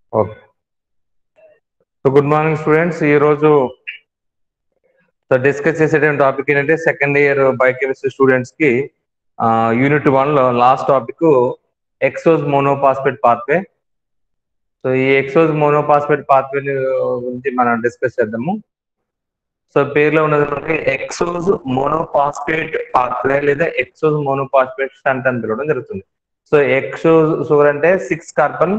Okay so good morning students ఈ రోజు so discuss చేసేటువంటి టాపిక్ ఏంటంటే సెకండ్ ఇయర్ బయోకెమిస్ట్రీ స్టూడెంట్స్ కి యూనిట్ వన్ లో last topic hexose monophosphate pathway so ఈ ఎక్సోజ్ మోనోపాస్పేట్ పాత్వే గురించి మనం డిస్కస్ చేద్దాము సో పేరులో ఉన్నది ఎక్సోజ్ మోనోపాస్పేట్ పాత్వే లేదా ఎక్సోజ్ మోనోపాస్పేట్ స్టంట్ అని పిలవడం జరుగుతుంది సో ఎక్సోజ్ షుగర్ అంటే సిక్స్ కార్బన్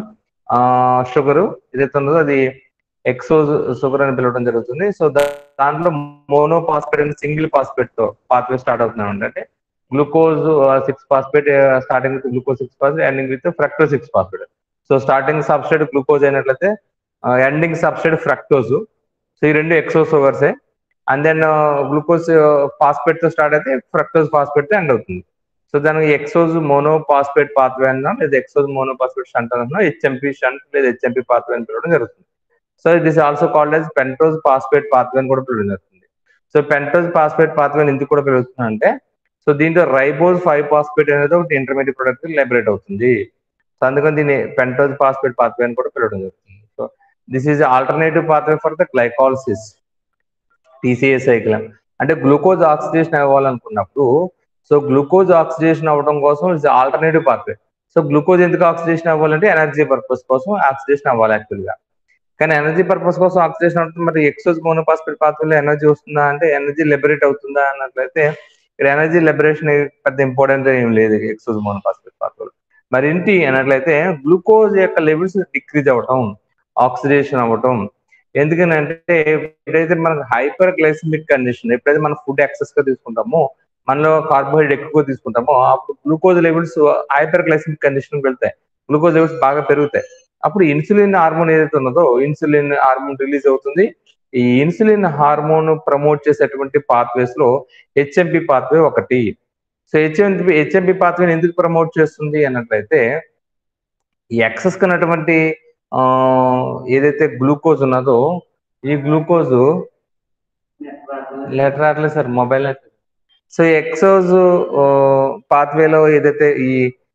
షుగర్ ఏదైతే ఉందో అది ఎక్సోజ్ షుగర్ అని పిలవడం జరుగుతుంది సో దాంట్లో మోనోపాస్పేట్ అని సింగిల్ పాస్పేట్ తో పాత్వే స్టార్ట్ అవుతుంది అంటే glucose six phosphate starting with glucose six phosphate ending with fructose six phosphate so starting substrate glucose అయినట్లయితే ఎండింగ్ సబ్స్టేట్ ఫ్రక్టోజ్ సో ఈ రెండు ఎక్సో షుగర్సే అండ్ దెన్ గ్లూకోజ్ ఫాస్పేట్ తో start అయితే fructose phosphate తో end అవుతుంది సో దానికి hexose mono phosphate pathway అన్నా లేదా ఎక్సోజ్ మోనో పాస్పేట్ షంట్ అన్నా హెచ్ఎంపి షంట్ లేదా హెచ్ఎంపి పాత్వే అని పిలవడం జరుగుతుంది so it is also called as pentose phosphate pathway అని కూడా పిలవడం జరుగుతుంది సో పెంటోజ్ పాస్పేట్ పాత్వే ఎందుకు కూడా పిలుస్తుంది అంటే సో దీంట్లో రైబోజ్ ఫైవ్ పాస్పేట్ అనేది ఒకటి ఇంటర్మీడియట్ ప్రొడక్ట్ లైబరేట్ అవుతుంది సో అందుకని దీన్ని పెంటోజ్ పాస్పేట్ పాత్వే అని కూడా పిలవడం జరుగుతుంది so this is alternative pathway for the glycolysis TCA cycle అంటే గ్లూకోజ్ ఆక్సిడేషన్ అవ్వాలనుకున్నప్పుడు సో గ్లూకోజ్ ఆక్సిడేషన్ అవ్వడం కోసం it's alternative pathway so glucose ఎందుకు ఆక్సిడేషన్ అవ్వాలంటే ఎనర్జీ పర్పస్ కోసం ఆక్సిడేషన్ అవ్వాలి యాక్చువల్ గా కానీ ఎనర్జీ పర్పస్ కోసం ఆక్సిడేషన్ అవుతుంది మరి ఎక్సోజ్ మోనోపాస్పేట్ పాత్వలో ఎనర్జీ వస్తుందా అంటే ఎనర్జీ లిబరేట్ అవుతుందా అన్నట్లయితే ఇక్కడ ఎనర్జీ లిబరేషన్ పెద్ద ఇంపార్టెంట్ ఏం లేదు ఎక్సోజ్ మోనోపాస్పేట్ పాత్వలో మరి ఏంటి అన్నట్లయితే గ్లూకోజ్ యొక్క లెవెల్స్ డిక్రీజ్ అవ్వటం ఆక్సిడేషన్ అవ్వటం ఎందుకని అంటే ఎప్పుడైతే మనకు హైపర్ గ్లైసమిక్ కండిషన్ ఎప్పుడైతే మనం ఫుడ్ యాక్సెస్ గా తీసుకుంటామో మనలో కార్బోహైడ్రేట్ ఎక్కువ తీసుకుంటామో అప్పుడు glucose levels hyperglycaemic condition వెళ్తాయి గ్లూకోజ్ లెవెల్స్ బాగా పెరుగుతాయి అప్పుడు ఇన్సులిన్ హార్మోన్ ఏదైతే ఉన్నదో ఇన్సులిన్ హార్మోన్ రిలీజ్ అవుతుంది ఈ ఇన్సులిన్ హార్మోన్ ప్రమోట్ చేసేటువంటి పాత్వేస్ లో హెచ్ఎంపి పాత్వే ఒకటి సో హెచ్ఎంపి హెచ్ఎంపి పాత్వేని ఎందుకు ప్రమోట్ చేస్తుంది అన్నట్లయితే ఈ ఎక్సెస్ కన్నటువంటి ఏదైతే గ్లూకోజ్ ఉన్నదో ఈ గ్లూకోజ్ లెటర్ రావట్లేదు సార్ మొబైల్ సో ఎక్సోజ్ పాత్వేలో ఏదైతే ఈ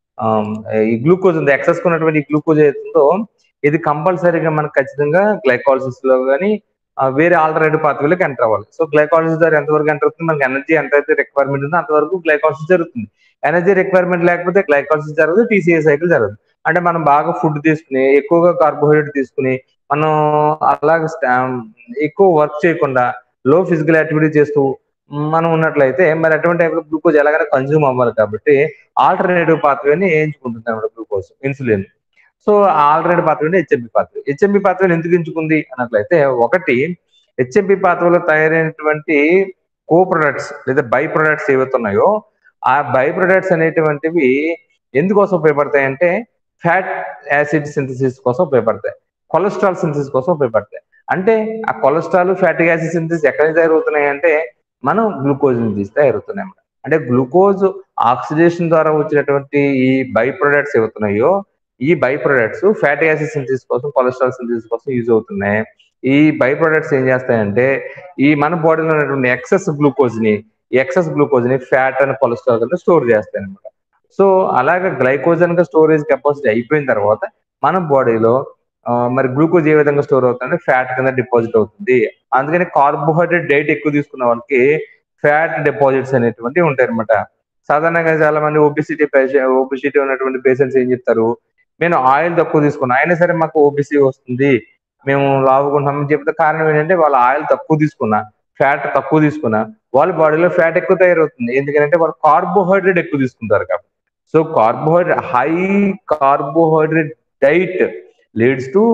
ఈ గ్లూకోజ్ ఉంది ఎక్సెస్ ఉన్నటువంటి ఈ గ్లూకోజ్ ఏదైతుందో ఇది కంపల్సరీగా మనకు ఖచ్చితంగా గ్లైకాలసిస్ లో కానీ వేరే ఆల్టర్నేటివ్ పాత్వేలోకి ఎంటర్ అవ్వాలి సో గ్లైకాలసిస్ ద్వారా ఎంతవరకు ఎంటర్ అవుతుంది మనకి ఎనర్జీ ఎంత అయితే రిక్వైర్మెంట్ ఉందో అంతవరకు గ్లైకాలసిస్ జరుగుతుంది ఎనర్జీ రిక్వైర్మెంట్ లేకపోతే గ్లైకాలసిస్ జరగదు టీసీఏ సైకిల్ జరగదు అంటే మనం బాగా ఫుడ్ తీసుకుని ఎక్కువగా కార్బోహైడ్రేట్ తీసుకుని మనం అలాగే ఎక్కువ వర్క్ చేయకుండా లో ఫిజికల్ యాక్టివిటీ చేస్తూ మనం ఉన్నట్లయితే మరి అటువంటి టైంలో గ్లూకోజ్ ఎలాగైనా కన్జ్యూమ్ అవ్వాలి కాబట్టి ఆల్టర్నేటివ్ పాత్వేని వేయించుకుంటుంది అన్నమాట glucose insulin so alternative pathway HMP pathway HMP పాత్వేని ఎందుకు ఎంచుకుంది అన్నట్లయితే ఒకటి హెచ్ఎంపి పాత్వలో తయారైనటువంటి కో ప్రొడక్ట్స్ లేదా బై ప్రొడక్ట్స్ ఏవైతే ఉన్నాయో ఆ బై ప్రొడక్ట్స్ అనేటువంటివి ఎందుకోసం ఉపయోగపడతాయి అంటే ఫ్యాట్ యాసిడ్ సింథసిస్ కోసం ఉపయోగపడతాయి కొలెస్ట్రాల్ సింథసిస్ కోసం ఉపయోగపడతాయి అంటే ఆ కొలెస్ట్రాల్ ఫ్యాటీ యాసిడ్ సింథసిస్ ఎక్కడ తయారవుతున్నాయి అంటే మనం గ్లూకోజ్ నుంచి తయారవుతున్నాయి అన్నమాట అంటే గ్లూకోజ్ ఆక్సిడేషన్ ద్వారా వచ్చినటువంటి ఈ బై ప్రొడక్ట్స్ ఏవవుతున్నాయో ఈ by products fatty acid synthesis కోసం కొలెస్ట్రాల్ సింథసిస్ కోసం యూజ్ అవుతున్నాయి ఈ బై ప్రొడక్ట్స్ ఏం చేస్తాయంటే ఈ మన బాడీలో ఉన్నటువంటి ఎక్సెస్ గ్లూకోజ్ ని ఎక్సెస్ గ్లూకోజ్ ని ఫ్యాట్ అండ్ కొలెస్ట్రాల్ కింద స్టోర్ చేస్తాయి అనమాట సో అలాగే గ్లైకోజన్ గా స్టోరేజ్ కెపాసిటీ అయిపోయిన తర్వాత మన బాడీలో మరి గ్లూకోజ్ ఏ విధంగా స్టోర్ అవుతుందంటే ఫ్యాట్ కింద డిపాజిట్ అవుతుంది అందుకని కార్బోహైడ్రేట్ డైట్ ఎక్కువ తీసుకున్న వాళ్ళకి ఫ్యాట్ డిపాజిట్స్ అనేటువంటివి ఉంటాయి అనమాట సాధారణంగా చాలా మంది ఓబిసిటీ ఓబిసిటీ ఉన్నటువంటి పేషెంట్స్ ఏం చెప్తారు నేను ఆయిల్ తక్కువ తీసుకున్నా అయినా సరే మాకు ఓబిసి వస్తుంది మేము లావుకుంటామని చెప్తే కారణం ఏంటంటే వాళ్ళ ఆయిల్ తక్కువ తీసుకున్నా ఫ్యాట్ తక్కువ తీసుకున్నా వాళ్ళ బాడీలో ఫ్యాట్ ఎక్కువ తయారవుతుంది ఎందుకంటే వాళ్ళు కార్బోహైడ్రేట్ ఎక్కువ తీసుకుంటారు కాబట్టి so carbohydrate high carbohydrate diet leads to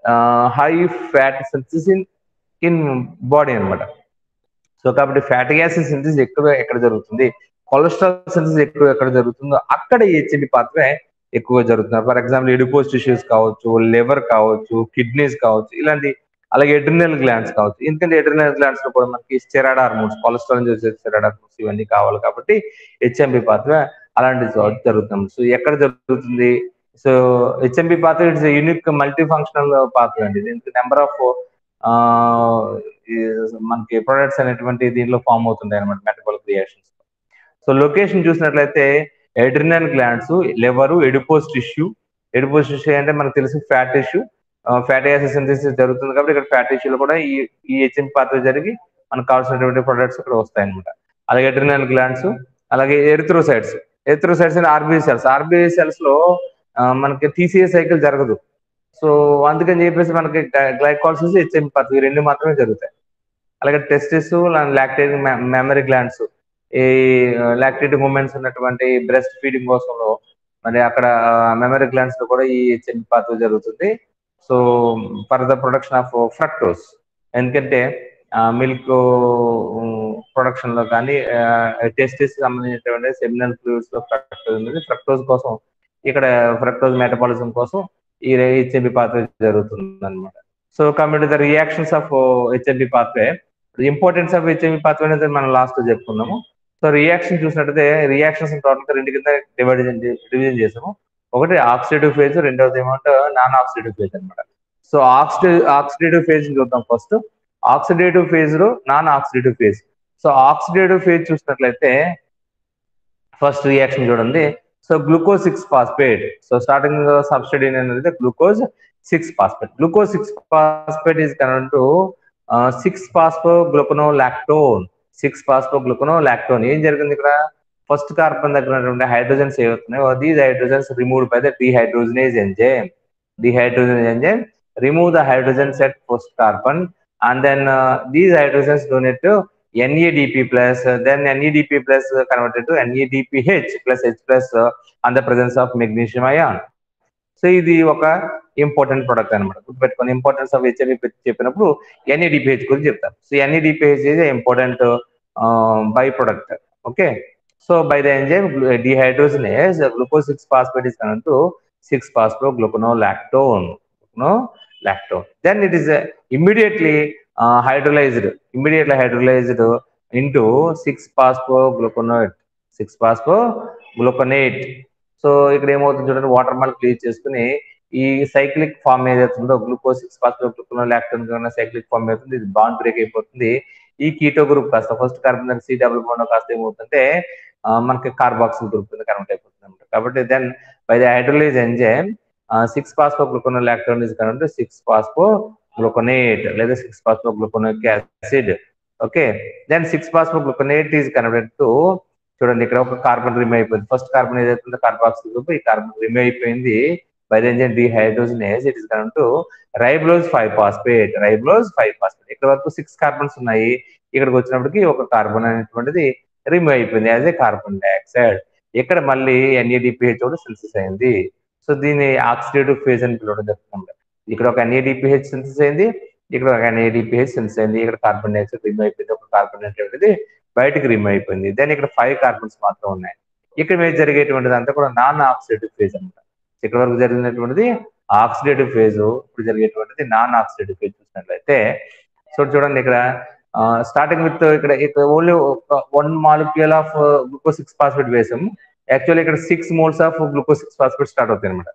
high fat synthesis in in body అనమాట సో కాబట్టి ఫ్యాటీ యాసిడ్ సింథసిస్ ఎక్కువ ఎక్కడ జరుగుతుంది కొలెస్ట్రాల్ సింథసిస్ ఎక్కువ ఎక్కడ జరుగుతుందో అక్కడ హెచ్ఎంపి పాత్వే ఎక్కువ జరుగుతుంది ఫర్ ఎగ్జాంపుల్ ఎడిపోజ్ టిష్యూస్ కావచ్చు లివర్ కావచ్చు కిడ్నీస్ కావచ్చు ఇలాంటి అలాగే ఎడ్రినల్ గ్లాండ్స్ కావచ్చు ఎందుకంటే ఎడ్రినల్ గ్లాండ్స్ లో కూడా మనకి స్టెరాయిడ్ హార్మోన్స్ కొలెస్ట్రాల్ చేసే స్టెరాయిడ్ హార్మోన్స్ ఇవన్నీ కావాలి కాబట్టి హెచ్ఎంపి పాత్వే అలాంటి జరుగుతుంది సో ఎక్కడ జరుగుతుంది so HMP pathway it's unique multi functional pathway అండి దీనికి నెంబర్ ఆఫ్ మనకి ప్రొడక్ట్స్ అనేటువంటి దీనిలో ఫామ్ అవుతుంటాయి అనమాట మెటబాలిక్ రియాక్షన్స్ సో లొకేషన్ చూసినట్లయితే adrenal glands liver adipose tissue adipose tissue అంటే మనకు తెలుసు fat tissue fatty acid synthesis జరుగుతుంది కాబట్టి ఇక్కడ ఫ్యాటీ టిష్యూలో కూడా ఈ ఈ హెచ్ఎంపి పాత్ర జరిగి మనకు కావాల్సినటువంటి ప్రొడక్ట్స్ ఇక్కడ వస్తాయి అనమాట అలాగే ఎడ్రినల్ గ్లాండ్స్ అలాగే erythrocytes erythrocytes and RBI cells RBI cells లో ఆ, మనకి టీసీఏ సైకిల్ జరగదు సో అందుకని చెప్పేసి మనకి గ్లైకాలసిస్ హెచ్ఎంపి పాత్ర ఈ రెండు మాత్రమే జరుగుతాయి అలాగే టెస్టిస్ లాక్టేట్ మెమరీ గ్లాండ్స్ ఈ లాక్టేట్ మూమెంట్స్ ఉన్నటువంటి బ్రెస్ట్ ఫీడింగ్ కోసంలో మరి అక్కడ మెమరీ గ్లాండ్స్ లో కూడా ఈ హెచ్ఎంపి పాత్ర జరుగుతుంది so for the production of fructose ఎందుకంటే మిల్క్ ప్రొడక్షన్ లో కానీ టెస్టిస్ సంబంధించినటువంటి సెమినల్ ఫ్లూయిడ్స్ లో ఫ్రక్టోజ్ ఉంది ఫ్రక్టోజ్ కోసం ఇక్కడ ఫ్రక్టోజ్ మెటబాలిజం కోసం ఈ హెచ్ఎంపి పాత్ర జరుగుతుంది అనమాట so coming to the reactions of HMP pathway importance of HMP pathway అనేది మనం లాస్ట్ లో చెప్పుకున్నాము సో రియాక్షన్ చూసినట్టయితే రియాక్షన్స్ టోటల్ గా రెండు కింద డివైడ్ డివిజన్ చేసాము ఒకటి ఆక్సిడేటివ్ ఫేజ్ రెండవది ఏమంటే నాన్ ఆక్సిడేటివ్ ఫేజ్ అనమాట సో ఆక్సిడే ఆక్సిడేటివ్ ఫేజ్ చూద్దాం ఫస్ట్ ఆక్సిడేటివ్ ఫేజ్ లో non oxidative phase so oxidative phase చూసినట్లయితే ఫస్ట్ రియాక్షన్ చూడండి so glucose six phosphate so starting substrate అనేది glucose six phosphate glucose six phosphate is connect to six phospho gluconolactone six phospho gluconolactone ఏం జరిగింది ఇక్కడ first carbon దగ్గర ఉన్నటువంటి hydrogens ఏవవుతున్నాయో these hydrogens removed by the dehydrogenase enzyme dehydrogenase enzyme remove the hydrogens at first carbon and then uh, these hydrogens donate to NADP plus, uh, then NADP plus uh, converted to NADPH plus H plus uh, on the presence of magnesium ion. So ఇది ఒక important product అనమాట గుర్తుపెట్టుకోండి importance of HIV చెప్పినప్పుడు NADPH గురించి చెప్తాం so NADPH is important by product okay so by the enzyme dehydrogenase glucose six phosphate is connect to six phospho phosphogluconolactone glucono lactone. Then it is uh, immediately uh, hydrolyzed, immediately hydrolyzed into 6-phosphogluconate, 6-phosphogluconate. So ఇక్కడ ఏమవుతుంది చూడండి water మాల్ clear చేసుకుని ఈ cyclic form ఏదైతుందో glucose six phosphogluconolactone కన్నా cyclic form అవుతుంది ఇది బాండ్ బ్రేక్ అయిపోతుంది ఈ కీటో గ్రూప్ కాస్త first carbon C double bond కాస్త ఏమవుతుందంటే మనకి కార్బాక్సిల్ గ్రూప్ కింద కన్వర్ట్ అయిపోతుంది అనమాట కాబట్టి then by the hydrolyse enzyme six phospho phosphogluconolactone is కనుంటే సిక్స్ ఫాస్ఫో గ్లూకోనేట్ లేదా six phosphogluconic acid okay then six phosphogluconate is converted to చూడండి ఇక్కడ ఒక కార్బన్ రిమూవ్ అయిపోయింది ఫస్ట్ కార్బన్ ఏదైతుందో కార్బాక్సిల్ గ్రూప్ ఈ carbon remove అయిపోయింది by the enzyme dehydrogenase it is కనుక to ribulose five phosphate ribulose five phosphate ఇక్కడ వరకు సిక్స్ కార్బన్స్ ఉన్నాయి ఇక్కడికి వచ్చినప్పటికి ఒక కార్బన్ అనేటువంటిది రిమూవ్ అయిపోయింది యాజ్ ఏ కార్బన్ డైఆక్సైడ్ ఇక్కడ మళ్ళీ ఎన్ఏడిపిహెచ్ కూడా సిన్సిస్ అయింది సో దీన్ని ఆక్సిడేటివ్ ఫేజ్ అని పిలవడం జరుగుతుంది ఇక్కడ ఒక ఎన్ఏడిపిహెచ్ సింథసిస్ అయింది ఇక్కడ ఒక ఎన్ఏడిపిహెచ్ సింథసిస్ అయింది ఇక్కడ కార్బన్ డైఆక్సైడ్ రిమూవ్ అయిపోయింది ఒక కార్బన్ అనేటువంటిది బయటకు రిమూవ్ అయిపోయింది దెన్ ఇక్కడ ఫైవ్ కార్బన్స్ మాత్రం ఉన్నాయి ఇక్కడ మీద జరిగేటువంటిది అంతా కూడా నాన్ ఆక్సిడేటివ్ ఫేజ్ అనమాట ఇక్కడ వరకు జరిగినటువంటిది ఆక్సిడేటివ్ ఫేజ్ ఇప్పుడు జరిగేటువంటిది నాన్ ఆక్సిడేటివ్ ఫేజ్ చూసినట్లయితే సో చూడండి ఇక్కడ స్టార్టింగ్ విత్ ఇక్కడ ఇక్కడ only one molecule of glucose six phosphate వేసాము యాక్చువల్లీ ఇక్కడ six moles of glucose six phosphate start అవుతాయి అనమాట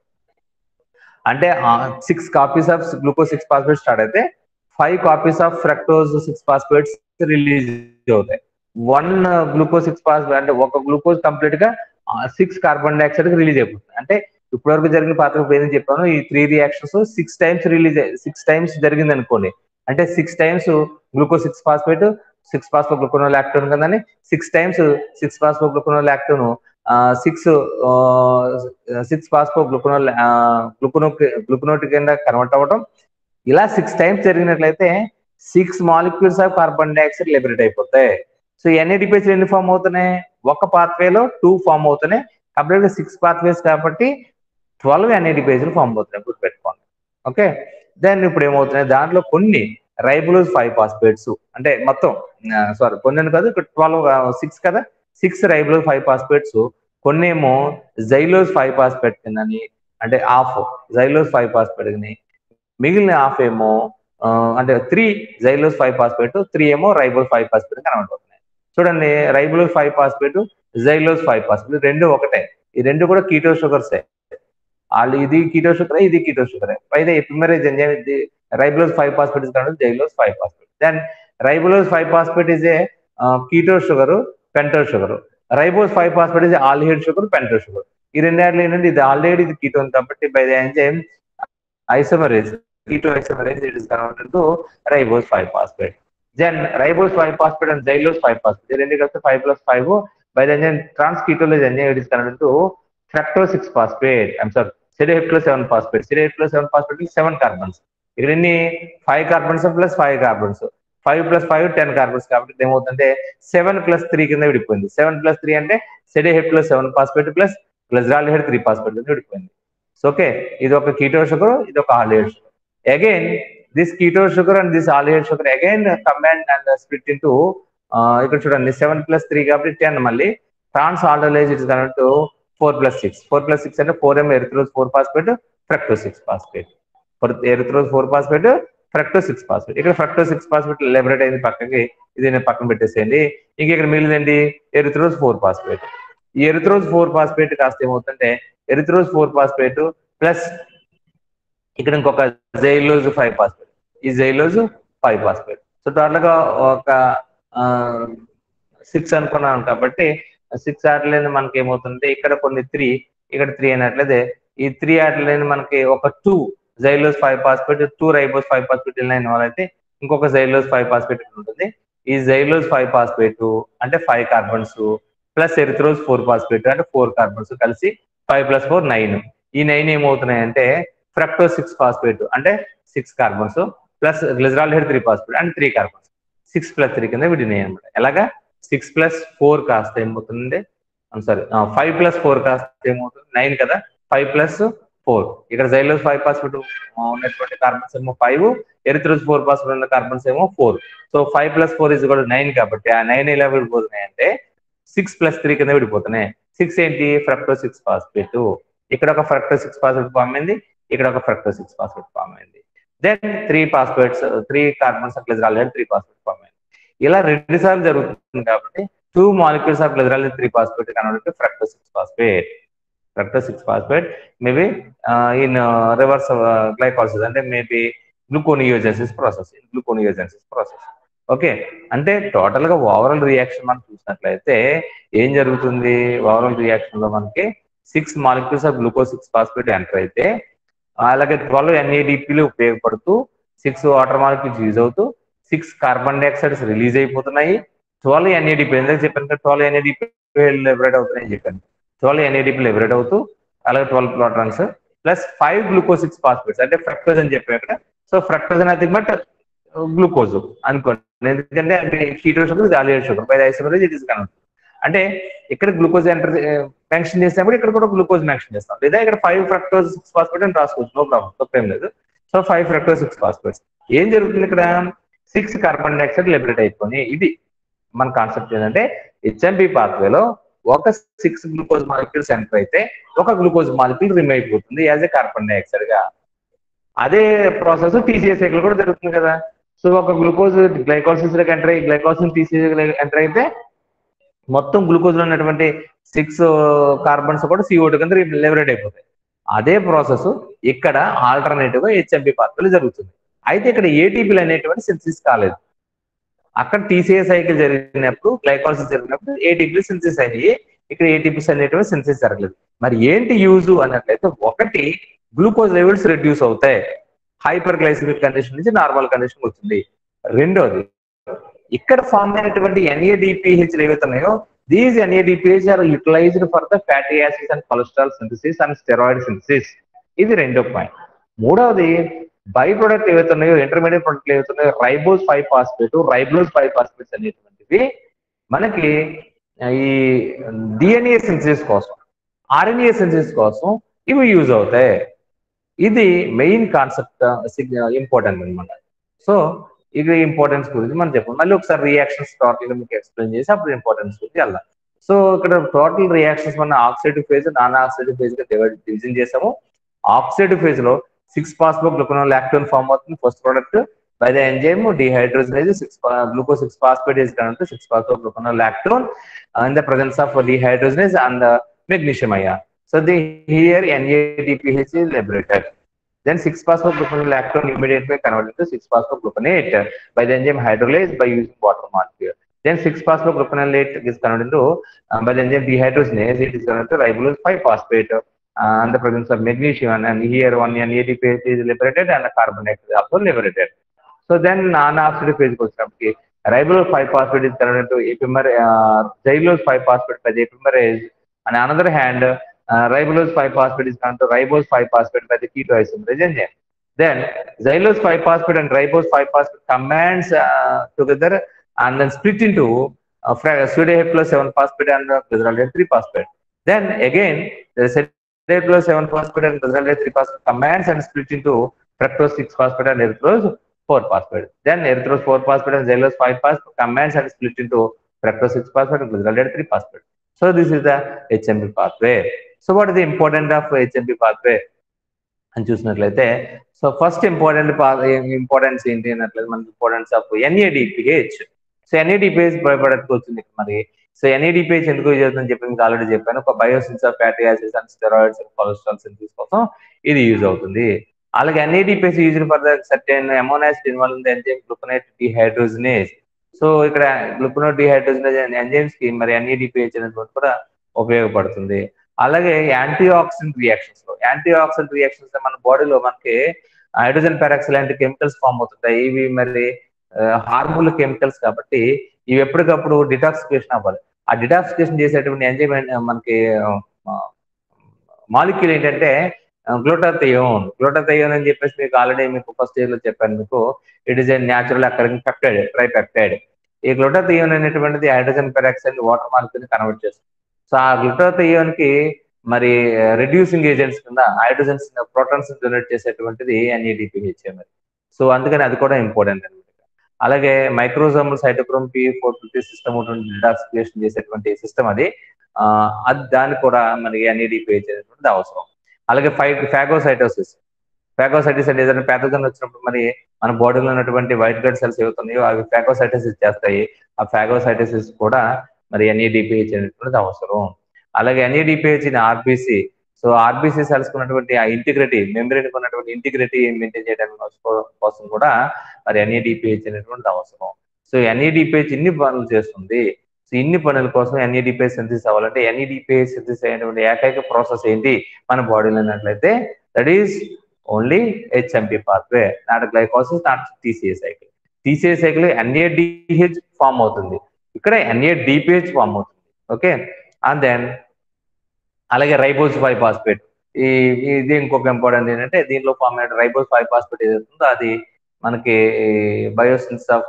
అంటే six copies of glucose six phosphate start అయితే five copies of fructose six phosphates release అవుతాయి one glucose six phosphate అంటే ఒక glucose complete గా సిక్స్ కార్బన్ డైఆక్సైడ్ రిలీజ్ అయిపోతుంది అంటే ఇప్పటివరకు జరిగిన పాత్ర ఏదైనా చెప్పాను ఈ three reactions six times release six times జరిగింది అనుకోండి అంటే six times glucose six phosphate six phospho phosphogluconolactone కదని six times six phospho phosphogluconolactone six six phospho glucono glucono gluconate కింద కన్వర్ట్ అవ్వడం ఇలా సిక్స్ టైమ్స్ జరిగినట్లయితే six molecules of carbon dioxide liberate అయిపోతాయి so NADPH ఎన్ని form అవుతున్నాయి ఒక పాత్వేలో టూ ఫామ్ అవుతున్నాయి కంప్లీట్ గా సిక్స్ పాత్వేస్ కాబట్టి ట్వెల్వ్ ఎన్ఏడిపిహెచ్లు ఫామ్ అవుతున్నాయి గుర్తుపెట్టుకోండి ఓకే దెన్ ఇప్పుడు ఏమవుతున్నాయి దాంట్లో కొన్ని రైబులోజ్ ఫైవ్ ఫాస్ఫేట్స్ అంటే మొత్తం సారీ కొన్ని కాదు ఇక్కడ ట్వెల్వ్ సిక్స్ కదా సిక్స్ రైబులోజ్ ఫైవ్ ఫాస్ఫేట్స్ కొన్ని ఏమో జైలోజ్ ఫైవ్ ఫాస్ఫేట్ కిందని అంటే హాఫ్ జైలోజ్ ఫైవ్ ఫాస్ఫేట్ కింద మిగిలిన హాఫ్ ఏమో అంటే three xylose five phosphate three ఏమో రైబోజ్ ఫైవ్ ఫాస్ఫేట్ కనబడుతున్నాయి చూడండి ribose five phosphate xylose five phosphate రెండు ఒకటే ఈ రెండు కూడా కీటో షుగర్సే వాళ్ళు ఇది కీటో షుగర్ ఇది కీటో షుగర్ అయితే epimerase enzyme ribulose five phosphate is xylose five phosphate then ribulose five phosphate is a keto sugar pento sugar ribose five phosphate is aldehyde sugar pento sugar ఈ రెండేళ్ళు ఏంటంటే ఇది already ఇది ketone కాబట్టి by the enzyme isomerase ketoisomerase, it is converted to ribose 5-phosphate. Then ribose 5-phosphate and xylose 5-phosphate. They రెండు కలిస్తే 5 plus 5. By the enzyme trans-ketolase enzyme, it is converted to fructose 6-phosphate. I'm sorry, serraheptose 7-phosphate. Serraheptose 7-phosphate is 7 carbons. ఇక్కడ ఎన్ని five carbons plus five carbons five plus five ten carbons కాబట్టి ఏమవుతుందంటే seven plus three కింద విడిపోయింది seven plus three అంటే సెడేహెడ్ plus seven phosphate plus glyceraldehyde three phosphate కింద విడిపోయింది సో ఓకే ఇది ఒక కీటో షుగర్ ఇది ఒక aldehyde sugar again this keto sugar and this aldehyde sugar again combine and split into ఇక్కడ చూడండి సెవెన్ ప్లస్ త్రీ కాబట్టి టెన్ మళ్ళీ transaldolase it's connect four plus six four plus six అంటే four um erythrose four phosphate fructo six phosphate erythrose four phosphate fructo six phosphate ఇక్కడ fructo six phosphate liberate అయింది పక్కకి ఇది నేను పక్కన పెట్టేసేయండి ఇంక ఇక్కడ మిగిలిందండి ఎరిథ్రోజ్ ఫోర్ ఫాస్ఫేట్ ఈ ఎరిథ్రోజ్ ఫోర్ ఫాస్ఫేట్ కాస్త ఏమవుతుందంటే ఎరిథ్రోజ్ ఫోర్ ఫాస్ఫేట్ ప్లస్ ఇక్కడ ఇంకొక జైలోజ్ ఫైవ్ ఫాస్ఫేట్ ఈ xylose five phosphate so total గా ఒక సిక్స్ అనుకున్నాను కాబట్టి సిక్స్ ఆటలేదు మనకి ఏమవుతుంది ఇక్కడ కొన్ని త్రీ ఇక్కడ త్రీ అయినట్లయితే ఈ త్రీ ఆటలేని మనకి ఒక two xylose five phosphate two ribose five phosphate అయిన వాళ్ళైతే ఇంకొక జైలోస్ ఫైవ్ ఫాస్ఫేట్ ఉంటుంది ఈ జైలోస్ ఫైవ్ ఫాస్ఫేట్ అంటే five carbons plus erythrose four phosphate అంటే ఫోర్ కార్బన్స్ కలిసి ఫైవ్ ప్లస్ ఫోర్ నైన్ ఈ నైన్ ఏమవుతున్నాయంటే ఫ్రక్టో సిక్స్ ఫాస్ఫేట్ అంటే six carbons plus glyceraldehyde three phosphate అంటే three carbons six plus three కింద విడినాయి అనమాట ఎలాగా సిక్స్ ప్లస్ ఫోర్ కాస్త ఏమవుతుంది సారీ ఫైవ్ ప్లస్ ఫోర్ కాస్త ఏమవుతుంది నైన్ కదా ఫైవ్ ప్లస్ ఫోర్ ఇక్కడ జైలోస్ ఫైవ్ ఫాస్ఫేట్ ఉన్నటువంటి కార్బన్స్ ఏమో ఫైవ్ ఎరిథ్రోస్ ఫోర్ ఫాస్ఫేట్ ఉన్న కార్బన్స్ ఏమో four so five plus four is కూడా నైన్ కాబట్టి ఆ నైన్ ఎలా విడిపోతున్నాయి అంటే సిక్స్ ప్లస్ త్రీ కింద విడిపోతున్నాయి సిక్స్ ఏంటి ఫ్రక్టో సిక్స్ ఫాస్ఫేట్ ఇక్కడ ఒక ఫ్రక్టో సిక్స్ ఫాస్ఫేట్ ఫామ్ అయింది ఇక్కడ ఒక ఫ్రక్టో సిక్స్ ఫాస్ఫేట్ ఫామ్ అయింది then three phosphates three carbons of glycerol three phosphate form అయింది ఇలా రెండు సార్లు జరుగుతుంది కాబట్టి two molecules of glycerol three phosphate convert fructo six phosphate fructo six phosphate maybe in reverse glycolysis అంటే maybe gluconeogenesis process gluconeogenesis process okay అంటే total గా overall reaction మనం చూసినట్లయితే ఏం జరుగుతుంది ఓవరాల్ రియాక్షన్ లో మనకి six molecules of glucose six phosphate enter అయితే అలాగే ట్వెల్వ్ ఎన్ఏడిపిలు ఉపయోగపడుతూ సిక్స్ వాటర్ మాలిక్యూల్స్ యూజ్ అవుతూ సిక్స్ కార్బన్ డైఆక్సైడ్స్ రిలీజ్ అయిపోతున్నాయి ట్వెల్వ్ ఎన్ఏడిపి ఎందుకు చెప్పాను ట్వెల్వ్ ఎన్ఏడిపి లిబరేట్ అవుతున్నాయని చెప్పాను ట్వెల్వ్ ఎన్ఏడిపి లిబరేట్ అవుతూ అలాగే twelve protons plus five glucose six phosphates అంటే ఫ్రక్టోజ్ అని చెప్పాను అక్కడ సో ఫ్రక్టోజ్ అనేది బట్ గ్లూకోజ్ అనుకోండి ఎందుకంటే అంటే కీటో షుగర్ ఇది ఆలియర్ sugar by isomerase it is connect అంటే ఇక్కడ గ్లూకోజ్ ఎంటర్ మెన్షన్ చేసినప్పుడు ఇక్కడ కూడా గ్లూకోజ్ మెన్షన్ చేస్తాం లేదా ఇక్కడ ఫైవ్ ఫ్రక్టోజ్ సిక్స్ ఫాస్ఫేట్ అని రాసుకోవచ్చు నో ప్రాబ్లం తప్పేం లేదు so five fructose six phosphates ఏం జరుగుతుంది ఇక్కడ సిక్స్ కార్బన్ డైఆక్సైడ్ లిబరేట్ అయిపోయి ఇది మన కాన్సెప్ట్ ఏంటంటే హెచ్ఎంపి పాత్వేలో ఒక సిక్స్ గ్లూకోజ్ మాలిక్యూల్స్ ఎంటర్ అయితే ఒక గ్లూకోజ్ మాలిక్యూల్ రిమూవ్ అయిపోతుంది యాజ్ ఏ కార్బన్ డైఆక్సైడ్ గా అదే ప్రాసెస్ టీసీఏ సైకిల్ కూడా జరుగుతుంది కదా సో ఒక గ్లూకోజ్ గ్లైకోసిస్ లోకి ఎంటర్ అయ్యి గ్లైకోసిన్ టీసీఏ ఎంటర్ అయితే మొత్తం గ్లూకోజ్ లో ఉన్నటువంటి సిక్స్ కార్బన్స్ కూడా సిఓ2 కింద లిబరేట్ అయిపోతాయి అదే ప్రాసెస్ ఇక్కడ ఆల్టర్నేటివ్ గా హెచ్ఎంపి పాత్రలు జరుగుతుంది అయితే ఇక్కడ ఏటీపీలు అనేటువంటి సింథసిస్ కాలేదు అక్కడ టీసీఏ సైకిల్ జరిగినప్పుడు గ్లైకాలసిస్ జరిగినప్పుడు ఏటీపీలు సింథసిస్ అయ్యి ఇక్కడ ఏటీపీస్ అనేటువంటి సింథసిస్ జరగలేదు మరి ఏంటి యూజ్ అన్నట్లయితే ఒకటి గ్లూకోజ్ లెవెల్స్ రెడ్యూస్ అవుతాయి హైపర్ గ్లైసిమిక్ కండిషన్ నుంచి నార్మల్ కండిషన్ వచ్చింది రెండోది ఇక్కడ ఫామ్ అయినటువంటి ఎన్ఏడిపిహెచ్ ఏవైతే ఉన్నాయో these NADPH are utilised for the fatty acids and cholesterol synthesis and steroid synthesis ఇది రెండో పాయింట్ మూడవది బై ప్రొడక్ట్ ఏవైతే ఉన్నాయో ఇంటర్మీడియట్ ప్రొడక్ట్ ఏవైతే ఉన్నాయో ribose five phosphate ribose five phosphates అనేటువంటివి మనకి ఈ డిఎన్ఏ సింథసిస్ కోసం ఆర్ఎన్ఏ సింథసిస్ కోసం ఇవి యూజ్ అవుతాయి ఇది మెయిన్ కాన్సెప్ట్ ఇంపార్టెంట్ అనమాట సో ఇది ఇంపార్టెన్స్ గురించి మనం చెప్పాం మళ్ళీ ఒకసారి రియాక్షన్స్ టోటల్ గా మీకు ఎక్స్ప్లెయిన్ చేసి అప్పుడు ఇంపార్టెన్స్ గురించి వెళ్దాం సో ఇక్కడ టోటల్ రియాక్షన్స్ మన oxidative phase non oxidative phase గా డివైడ్ డివిజన్ చేసాము ఆక్సిడేటివ్ ఫేజ్ లో six phosphogluconolactone form అవుతుంది first product by the enzyme dehydrogenase six glucose six phosphate is current six phosphogluconolactone in the presence of dehydrogenase and uh, magnesium ion. So the here NADPH is liberated. Then 6-phosphogluconolactone immediately converted to 6-phosphogluconate by the enzyme hydrolase by using water molecule. Then 6-phosphogluconolate is converted into uh, by the enzyme dehydrogenase. It is converted to ribulose 5-phosphate. uh, and the presence of magnesium and, and here one NADPH is liberated and the carbon dioxide is also liberated. So then non-oxidative phase వచ్చినప్పటికి ribose 5-phosphate is converted to epimer, uh, xylose 5-phosphate by the epimerase and on other hand uh, ribose 5-phosphate is converted to ribose 5-phosphate by the ketoisomerase enzyme. Then xylose 5-phosphate and ribose 5-phosphate combines uh, together and then split into uh, pseudoheptulose 7-phosphate and uh, glycerol 3-phosphate. Then again, the pseudoheptulose 7-phosphate and glycerol 3-phosphate combines and split into fructose 6-phosphate and erythrose 4-phosphate. Then erythrose 4-phosphate and xylose 5-phosphate combines and split into fructose 6-phosphate and glycerol 3-phosphate. So this is the HMP pathway. So what is the importance of HMP pathway? అని చూసినట్లయితే so first important importance ఏంటి అన్నట్లయితే మనకి importance of NADPH so NADPH భయపడకు వచ్చింది మరి so NADPH ఎందుకు use అవుతుందని చెప్పి మీకు ఆల్రెడీ చెప్పాను ఒక biosynthesis of fatty acids and steroids and cholesterol synthesis కోసం ఇది యూజ్ అవుతుంది అలాగే NADPH use for the certain amino acid involve in the enzyme gluconate dehydrogenase so ఇక్కడ గ్లూకనోట్ డిహైడ్రోజనేజ్ ఎంజైమ్స్ కి మరి ఎన్ఏడిపిహెచ్ అనేది కూడా ఉపయోగపడుతుంది అలాగే యాంటీ ఆక్సిడెంట్ రియాక్షన్స్ లో యాంటీ ఆక్సిడెంట్ రియాక్షన్స్ మన బాడీలో మనకి హైడ్రోజన్ పెరాక్స్ లాంటి కెమికల్స్ ఫామ్ అవుతుంటాయి ఇవి మరి హార్మోన్ కెమికల్స్ కాబట్టి ఇవి ఎప్పటికప్పుడు డిటాక్సిఫికేషన్ అవ్వాలి ఆ డిటాక్సిఫికేషన్ చేసేటువంటి ఎంజైమ్ మనకి మాలిక్యూల్ ఏంటంటే గ్లూటాథయోన్ గ్లూటాథయోన్ అని చెప్పేసి మీకు ఆల్రెడీ మీకు ఫస్ట్ ఇయర్ లో చెప్పాను మీకు it is a natural occurring peptide tripeptide ఈ గ్లూటాథయోన్ అనేటువంటిది hydrogen peroxide water molecule convert చేస్తుంది సో ఆ గ్లూటాథయోన్ కి మరి రెడ్యూసింగ్ ఏజెంట్స్ కింద హైడ్రోజన్స్ ప్రోటాన్స్ జనరేట్ చేసేటువంటిది ఎన్ఈడిపిహెచ్ మరి సో అందుకని అది కూడా ఇంపార్టెంట్ అనమాట అలాగే microsomal cytochrome P four fifty system detoxification చేసేటువంటి సిస్టమ్ అది అది దాన్ని కూడా మనకి ఎన్ఈడిపిహెచ్ అనేటువంటిది అవసరం అలాగే ఫై ఫ్యాగోసైటోసిస్ ఫ్యాగోసైటిస్ అంటే ఏదైనా ప్యాథోజన్ వచ్చినప్పుడు మరి మన బాడీలో ఉన్నటువంటి వైట్ బ్లడ్ సెల్స్ ఏవవుతున్నాయో అవి ఫ్యాగోసైటోసిస్ చేస్తాయి ఆ ఫ్యాగోసైటోసిస్ కూడా మరి ఎన్ఈడిపిహెచ్ అనేటువంటిది అవసరం అలాగే NADPH in RBC so RBC cells ఉన్నటువంటి ఆ ఇంటిగ్రిటీ మెమరీని ఉన్నటువంటి ఇంటిగ్రిటీ మెయింటైన్ చేయడానికి కోసం కూడా మరి ఎన్ఈడిపిహెచ్ అనేటువంటిది అవసరం సో ఎన్ఈడిపిహెచ్ ఇన్ని పనులు చేస్తుంది సో ఇన్ని పనుల కోసం ఎన్ఈడిపిహెచ్ సింథసిస్ అవ్వాలంటే ఎన్ఈడిపిహెచ్ సింథసిస్ అయినటువంటి ఏకైక ప్రాసెస్ ఏంటి మన బాడీలో అన్నట్లయితే that is only HMP pathway not glycolysis not TCA cycle TCA cycle NADH form అవుతుంది ఇక్కడ ఎన్ఏడిపిహెచ్ ఫామ్ అవుతుంది ఓకే అండ్ దెన్ అలాగే రైబోస్ ఫైవ్ ఫాస్ఫేట్ ఈ ఇది ఇంకొక ఇంపార్టెంట్ ఏంటంటే దీనిలో ఫామ్ అయిన రైబోస్ ఫైవ్ ఫాస్ఫేట్ ఏదైతుందో అది మనకి biosynthesis of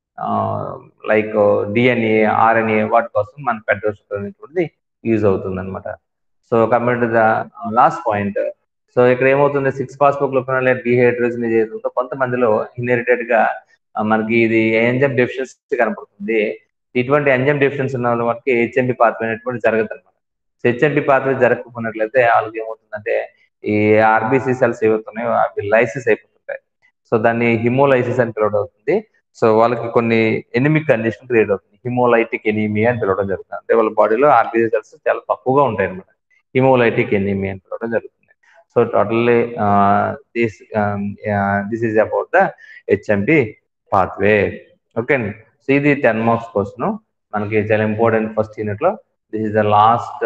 like DNA RNA వాటి కోసం మన పెట్రోల్ యూజ్ అవుతుంది అనమాట so compare to the last point so ఇక్కడ ఏమవుతుంది సిక్స్ ఫాస్ఫోగ్లూకనాల్ డిహైడ్రోజనేజ్ ఏదైతుందో కొంతమందిలో ఇన్హెరిటెడ్ గా మనకి ఇది ఎంజైమ్ డెఫిషియన్సీ కనపడుతుంది ఇటువంటి ఎంజైమ్ డెఫిషియన్సీ ఉన్న వాళ్ళకి హెచ్ఎంపి పాత్ర అనేటువంటి జరగదు అనమాట హెచ్ఎంపి పాత్ర జరగకపోయినట్లయితే వాళ్ళకి ఏమవుతుందంటే ఈ ఆర్బీసీ సెల్స్ ఏవవుతున్నాయో అవి లైసిస్ అయిపోతుంటాయి సో దాన్ని హిమోలైసిస్ అని పిలవడం అవుతుంది సో వాళ్ళకి కొన్ని ఎనిమిక్ కండిషన్ క్రియేట్ అవుతుంది హిమోలైటిక్ ఎనీమియా అని పిలవడం జరుగుతుంది అంటే వాళ్ళ బాడీలో ఆర్బీసీ సెల్స్ చాలా తక్కువగా ఉంటాయి అనమాట హిమోలైటిక్ ఎనీమియా అని పిలవడం జరుగుతుంది so totally this this is about the HMP pathway okay so ఇది టెన్ మార్క్స్ క్వశ్చన్ మనకి చాలా ఇంపార్టెంట్ ఫస్ట్ యూనిట్ లో this is the last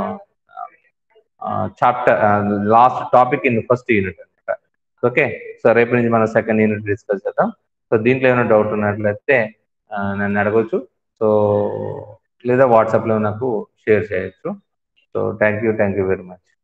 chapter last topic in first unit అనమాట ఓకే సో రేపు నుంచి మనం సెకండ్ యూనిట్ డిస్కస్ చేద్దాం so దీంట్లో ఏమైనా డౌట్ ఉన్నట్లయితే నన్ను అడగవచ్చు సో లేదా వాట్సాప్లో నాకు షేర్ చేయొచ్చు so thank you thank you very much